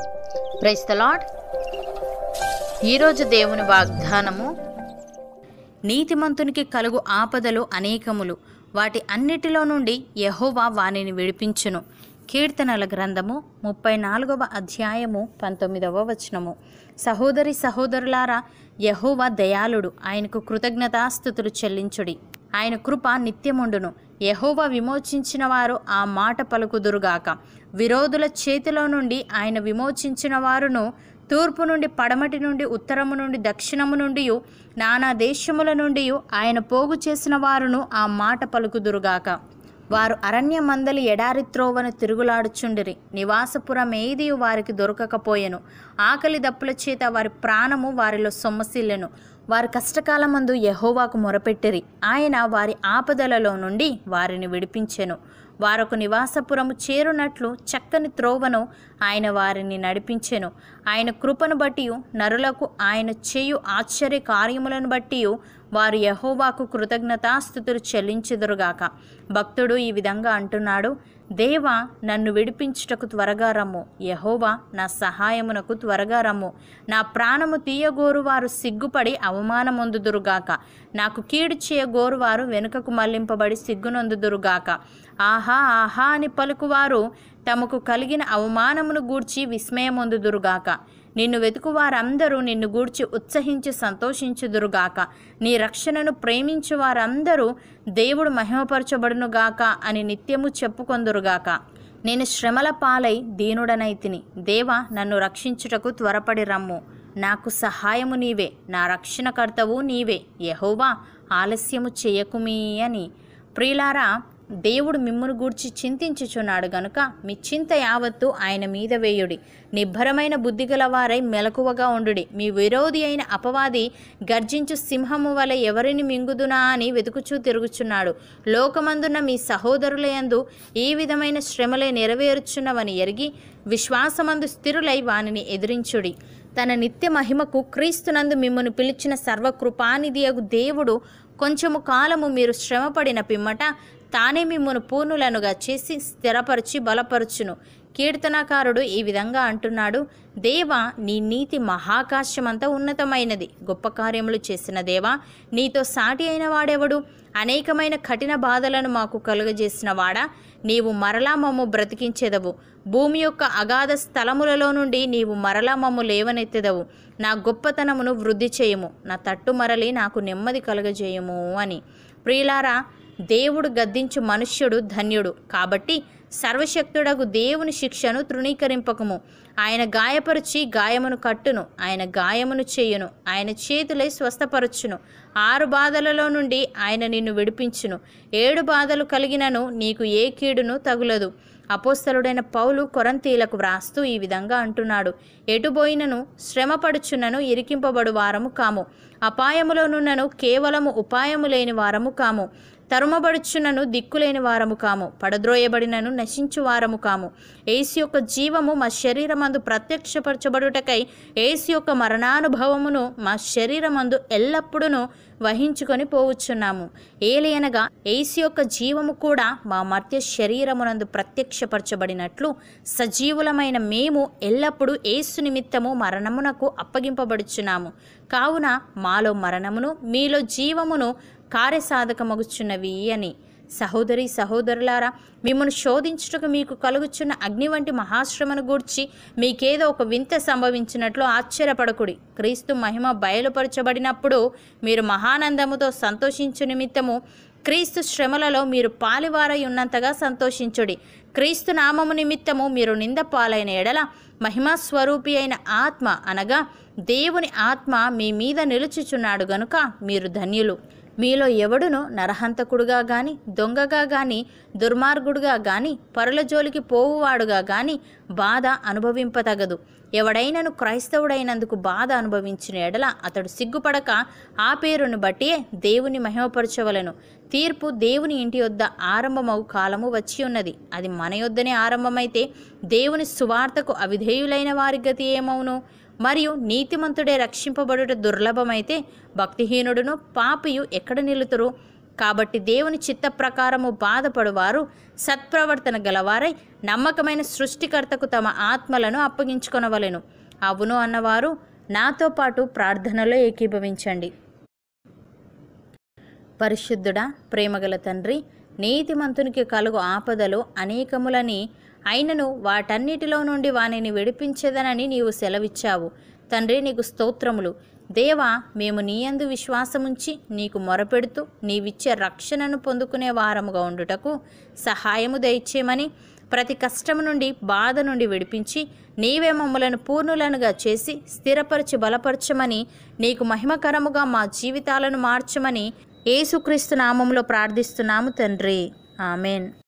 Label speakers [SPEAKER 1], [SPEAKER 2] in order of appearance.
[SPEAKER 1] price the lord ఈరోజు దేవుని వాగ్దానము నీతిమంతునికి కలుగు ఆపదలు అనేకములు వాటి అన్నిటిలో నుండి యెహోవా వానిని విడిపించును కీర్తనల గ్రంథము ముప్పై నాలుగవ అధ్యాయము పంతొమ్మిదవ వచనము సహోదరి సహోదరులారా యెహోవా దయాళుడు ఆయనకు కృతజ్ఞతాస్థుతులు చెల్లించుడి ఆయన కృప నిత్యముండును యెహోవా విమోచించిన వారు ఆ మాట పలుకుదురుగాక విరోధుల చేతిలో నుండి ఆయన విమోచించిన వారును తూర్పు నుండి పడమటి నుండి ఉత్తరము నుండి దక్షిణము నుండి నానా దేశముల నుండి ఆయన పోగు చేసిన వారును ఆ మాట పలుకుదురుగాక వారు అరణ్య మందలి ఎడారి త్రోవను తిరుగులాడుచుండిరి నివాసపురం ఏది వారికి దొరకకపోయెను ఆకలి దప్పుల చేత వారి ప్రాణము వారిలో సొమ్మసిల్లెను వారి కష్టకాలమందు యెహోవాకు మొరపెట్టిరి ఆయన వారి ఆపదలలో నుండి వారిని విడిపించెను వారొక నివాసపురము చేరునట్లు చక్కని త్రోవను ఆయన వారిని నడిపించెను ఆయన కృపను బట్టి నరులకు ఆయన చేయు ఆశ్చర్య కార్యములను బట్టి వారు యహోవాకు కృతజ్ఞతాస్థుతులు చెల్లించుదురుగాక భక్తుడు ఈ విధంగా అంటున్నాడు దేవా నన్ను విడిపించుటకు త్వరగా రమ్ము యహోవా నా సహాయమునకు త్వరగా రమ్ము నా ప్రాణము తీయగోరు వారు సిగ్గుపడి అవమానమొందుదురుగాక నాకు కీడు చేయగోరు వారు వెనుకకు మళ్లింపబడి సిగ్గునొందుదురుగాక ఆహా ఆహా అని పలుకువారు తమకు కలిగిన అవమానమును గూర్చి విస్మయమొందుదురుగాక నిన్ను వెతుకు వారందరూ నిన్ను గూర్చి ఉత్సహించి సంతోషించుదురుగాక నీ రక్షణను ప్రేమించు వారందరూ దేవుడు మహిమపరచబడునుగాక అని నిత్యము చెప్పుకొందురుగాక నేను శ్రమల పాలై దీనుడనైతిని దేవా నన్ను రక్షించుటకు త్వరపడి రమ్ము నాకు సహాయము నీవే నా రక్షణకర్తవు నీవే యహోవా ఆలస్యము చేయకుమీ అని ప్రియులారా దేవుడు మిమ్మును గూర్చి చింతించుచున్నాడు గనుక మీ చింత యావత్తు ఆయన మీద వేయుడి నిబ్బరమైన బుద్ధిగల వారై మెలకువగా ఉండుడి మీ విరోధి అయిన అపవాది గర్జించు సింహము వలె ఎవరిని మింగుదునా అని వెతుకుచూ తిరుగుచున్నాడు లోకమందున్న మీ సహోదరులయందు ఈ విధమైన శ్రమలే నెరవేరుచున్నవని ఎరిగి విశ్వాసమందు స్థిరులై వానిని ఎదిరించుడి తన నిత్య మహిమకు క్రీస్తునందు మిమ్మను పిలిచిన సర్వకృపానిధియగు దేవుడు కొంచెము కాలము మీరు శ్రమపడిన పిమ్మట తానే మిమ్మను పూర్ణులనుగా చేసి స్థిరపరిచి బలపరుచును కీర్తనకారుడు ఈ విధంగా అంటున్నాడు దేవా నీ నీతి మహాకాశమంతా ఉన్నతమైనది గొప్ప కార్యములు చేసిన దేవా నీతో సాటి అయిన వాడెవడు అనేకమైన కఠిన బాధలను మాకు కలుగజేసిన వాడా నీవు మరలా మమ్ము బ్రతికించెదవు భూమి యొక్క అగాధ స్థలములలో నుండి నీవు మరలా మమ్ము లేవనెత్తెదవు నా గొప్పతనమును వృద్ధి చేయము నా తట్టు మరలి నాకు నెమ్మది కలుగజేయము అని ప్రియులారా దేవుడు గద్దించు మనుష్యుడు ధన్యుడు కాబట్టి సర్వశక్తుడగు దేవుని శిక్షను తృణీకరింపకము ఆయన గాయపరిచి గాయమును కట్టును ఆయన గాయమును చేయును ఆయన చేతులై స్వస్థపరచును ఆరు బాధలలో నుండి ఆయన నిన్ను విడిపించును ఏడు బాధలు కలిగినను నీకు ఏ కీడును తగులదు అపోస్తలుడైన పౌలు కొరంతీలకు వ్రాస్తూ ఈ విధంగా అంటున్నాడు ఎటుబోయినను శ్రమపడుచున్నను ఇరికింపబడు వారము కాము అపాయములోనున్నను కేవలము ఉపాయము లేని వారము కాము తరుమబడుచున్నను దిక్కులేని వారము కాము పడద్రోయబడినను నశించు వారము కాము ఏసు యొక్క జీవము మా శరీరమందు ప్రత్యక్షపరచబడుటకై ఏసు యొక్క మరణానుభవమును మా శరీరమందు ఎల్లప్పుడూ వహించుకొని పోవచ్చున్నాము ఏలయనగా ఏసు యొక్క జీవము కూడా మా మధ్య శరీరమునందు ప్రత్యక్షపరచబడినట్లు సజీవులమైన మేము ఎల్లప్పుడూ ఏసు నిమిత్తము మరణమునకు అప్పగింపబడుచున్నాము కావున మాలో మరణమును మీలో జీవమును కార్యసాధకమగుచున్నవి అని సహోదరి సహోదరులారా మిమ్మల్ని శోధించుటకు మీకు కలుగుచున్న అగ్ని వంటి మహాశ్రమను గూర్చి మీకేదో ఒక వింత సంభవించినట్లు ఆశ్చర్యపడకుడి క్రీస్తు మహిమ బయలుపరచబడినప్పుడు మీరు మహానందముతో సంతోషించు నిమిత్తము క్రీస్తు శ్రమలలో మీరు పాలివారై ఉన్నంతగా సంతోషించుడి క్రీస్తు నామము నిమిత్తము మీరు నింద పాలైన ఎడల మహిమా స్వరూపి అయిన ఆత్మ అనగా దేవుని ఆత్మ మీ మీద నిలుచుచున్నాడు గనుక మీరు ధన్యులు మీలో ఎవడును నరహంతకుడుగా గాని దొంగగా గాని దుర్మార్గుడుగా గాని పరుల జోలికి పోవువాడుగా గాని బాధ అనుభవింపతగదు ఎవడైనను క్రైస్తవుడైనందుకు బాధ అనుభవించిన ఎడల అతడు సిగ్గుపడక ఆ పేరును బట్టియే దేవుని మహిమపరచవలను తీర్పు దేవుని ఇంటి యొద్ద ఆరంభమవు కాలము వచ్చి ఉన్నది అది మన యొద్దనే ఆరంభమైతే దేవుని సువార్తకు అవిధేయులైన వారి గతి ఏమవును మరియు నీతిమంతుడే రక్షింపబడుట దుర్లభమైతే భక్తిహీనుడును పాపియు ఎక్కడ నిలుతురు కాబట్టి దేవుని చిత్త ప్రకారము బాధపడువారు సత్ప్రవర్తన గలవారై నమ్మకమైన సృష్టికర్తకు తమ ఆత్మలను అప్పగించుకొనవలెను అవును అన్నవారు నాతో పాటు ప్రార్థనలో ఏకీభవించండి పరిశుద్ధుడా ప్రేమగల తండ్రి నీతిమంతునికి కలుగు ఆపదలు అనేకములని అయినను వాటన్నిటిలో నుండి వానిని విడిపించేదనని నీవు సెలవిచ్చావు తండ్రి నీకు స్తోత్రములు దేవా మేము నీయందు విశ్వాసముంచి నీకు మొరపెడుతూ నీవిచ్చే రక్షణను పొందుకునే వారముగా ఉండుటకు సహాయము దయచేయమని ప్రతి కష్టము నుండి బాధ నుండి విడిపించి నీవే మమ్మలను పూర్ణులనుగా చేసి స్థిరపరచి బలపరచమని నీకు మహిమకరముగా మా జీవితాలను మార్చమని యేసుక్రీస్తు నామంలో ప్రార్థిస్తున్నాము తండ్రి ఆమెన్